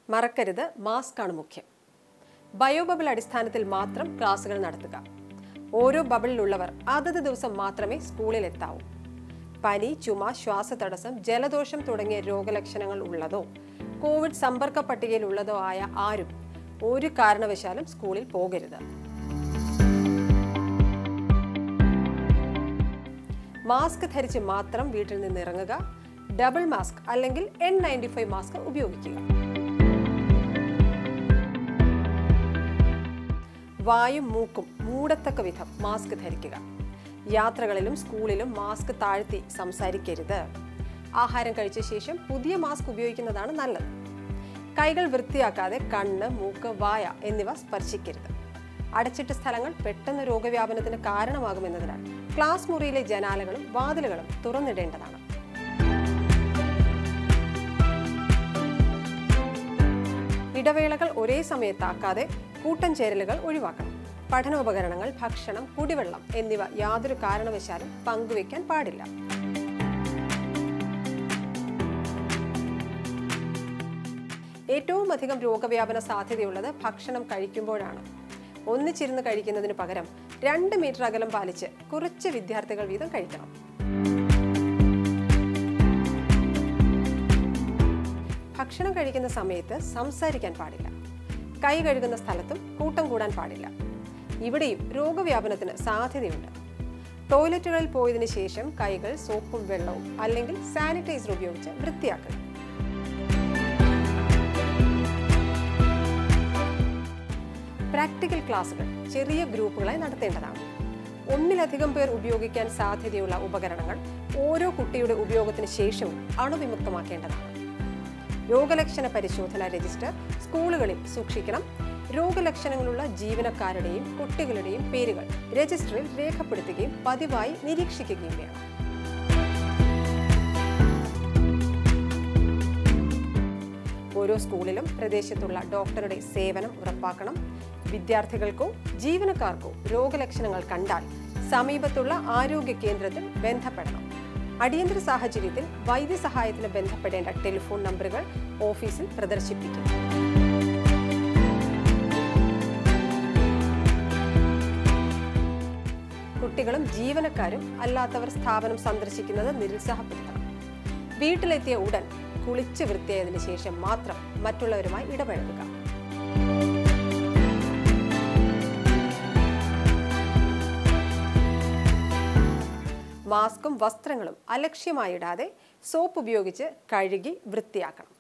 മറക്കരുത് മാസ്ക് ആണ് മുഖ്യം ബയോ ബബിൾ അടിസ്ഥാനത്തിൽ മാത്രം ക്ലാസുകൾ നടത്തുക ഓരോ ബബിളിലുള്ളവർ അതത് ദിവസം മാത്രമേ സ്കൂളിൽ എത്താവൂ പനി ചുമ ശ്വാസതടസ്സം ജലദോഷം തുടങ്ങിയ രോഗലക്ഷണങ്ങൾ ഉള്ളതോ കോവിഡ് സമ്പർക്ക പട്ടികയിലുള്ളതോ ആയ ആരും ഒരു കാരണവശാലും സ്കൂളിൽ പോകരുത് മാസ്ക് ധരിച്ച് മാത്രം വീട്ടിൽ നിന്ന് ഇറങ്ങുക ഡബിൾ മാസ്ക് അല്ലെങ്കിൽ എൻ നയൻറ്റി ഫൈവ് മാസ്ക് ഉപയോഗിക്കുക വായും മൂക്കും മൂടത്തക്ക വിധം മാസ്ക് ധരിക്കുക യാത്രകളിലും സ്കൂളിലും മാസ്ക് താഴ്ത്തി സംസാരിക്കരുത് ആഹാരം കഴിച്ച ശേഷം പുതിയ മാസ്ക് ഉപയോഗിക്കുന്നതാണ് നല്ലത് കൈകൾ വൃത്തിയാക്കാതെ കണ്ണ് മൂക്ക് വായ എന്നിവ സ്പർശിക്കരുത് അടച്ചിട്ട സ്ഥലങ്ങൾ പെട്ടെന്ന് രോഗവ്യാപനത്തിന് കാരണമാകുമെന്നതിനാൽ ക്ലാസ് മുറിയിലെ ജനാലകളും വാതിലുകളും തുറന്നിടേണ്ടതാണ് ഇടവേളകൾ ഒരേ സമയത്താക്കാതെ കൂട്ടം ചേരലുകൾ ഒഴിവാക്കണം പഠനോപകരണങ്ങൾ ഭക്ഷണം കുടിവെള്ളം എന്നിവ യാതൊരു കാരണവശാലും പങ്കുവെക്കാൻ പാടില്ല ഏറ്റവും അധികം രോഗവ്യാപന സാധ്യതയുള്ളത് ഭക്ഷണം കഴിക്കുമ്പോഴാണ് ഒന്നിച്ചിരുന്ന് കഴിക്കുന്നതിന് പകരം രണ്ട് മീറ്റർ അകലം പാലിച്ച് കുറച്ച് വിദ്യാർത്ഥികൾ വീതം കഴിക്കണം ഭക്ഷണം കഴിക്കുന്ന സമയത്ത് സംസാരിക്കാൻ പാടില്ല കൈ കഴുകുന്ന സ്ഥലത്തും കൂട്ടം കൂടാൻ പാടില്ല ഇവിടെയും രോഗവ്യാപനത്തിന് സാധ്യതയുണ്ട് ടോയ്ലറ്റുകളിൽ പോയതിനു ശേഷം കൈകൾ സോപ്പും വെള്ളവും അല്ലെങ്കിൽ സാനിറ്റൈസർ ഉപയോഗിച്ച് വൃത്തിയാക്കുക പ്രാക്ടിക്കൽ ക്ലാസുകൾ ചെറിയ ഗ്രൂപ്പുകളായി നടത്തേണ്ടതാണ് ഒന്നിലധികം പേർ ഉപയോഗിക്കാൻ സാധ്യതയുള്ള ഉപകരണങ്ങൾ ഓരോ കുട്ടിയുടെ ഉപയോഗത്തിന് ശേഷവും അണുവിമുക്തമാക്കേണ്ടതാണ് രോഗലക്ഷണ പരിശോധന രജിസ്റ്റർ സ്കൂളുകളിൽ സൂക്ഷിക്കണം രോഗലക്ഷണങ്ങളുള്ള ജീവനക്കാരുടെയും കുട്ടികളുടെയും പേരുകൾ രജിസ്റ്ററിൽ രേഖപ്പെടുത്തുകയും പതിവായി നിരീക്ഷിക്കുകയും വേണം ഓരോ സ്കൂളിലും പ്രദേശത്തുള്ള ഡോക്ടറുടെ സേവനം ഉറപ്പാക്കണം വിദ്യാർത്ഥികൾക്കോ ജീവനക്കാർക്കോ രോഗലക്ഷണങ്ങൾ കണ്ടാൽ സമീപത്തുള്ള ആരോഗ്യ കേന്ദ്രത്തിൽ ബന്ധപ്പെടണം അടിയന്തര സാഹചര്യത്തിൽ വൈദ്യസഹായത്തിന് ബന്ധപ്പെടേണ്ട ടെലിഫോൺ നമ്പറുകൾ ഓഫീസിൽ പ്രദർശിപ്പിക്കും കുട്ടികളും ജീവനക്കാരും അല്ലാത്തവർ സ്ഥാപനം സന്ദർശിക്കുന്നത് നിരുത്സാഹപ്പെടുത്തണം വീട്ടിലെത്തിയ ഉടൻ കുളിച്ച് വൃത്തിയായതിനു ശേഷം മാത്രം മറ്റുള്ളവരുമായി ഇടപഴകുക മാസ്കും വസ്ത്രങ്ങളും അലക്ഷ്യമായി ഇടാതെ സോപ്പ് ഉപയോഗിച്ച് കഴുകി വൃത്തിയാക്കണം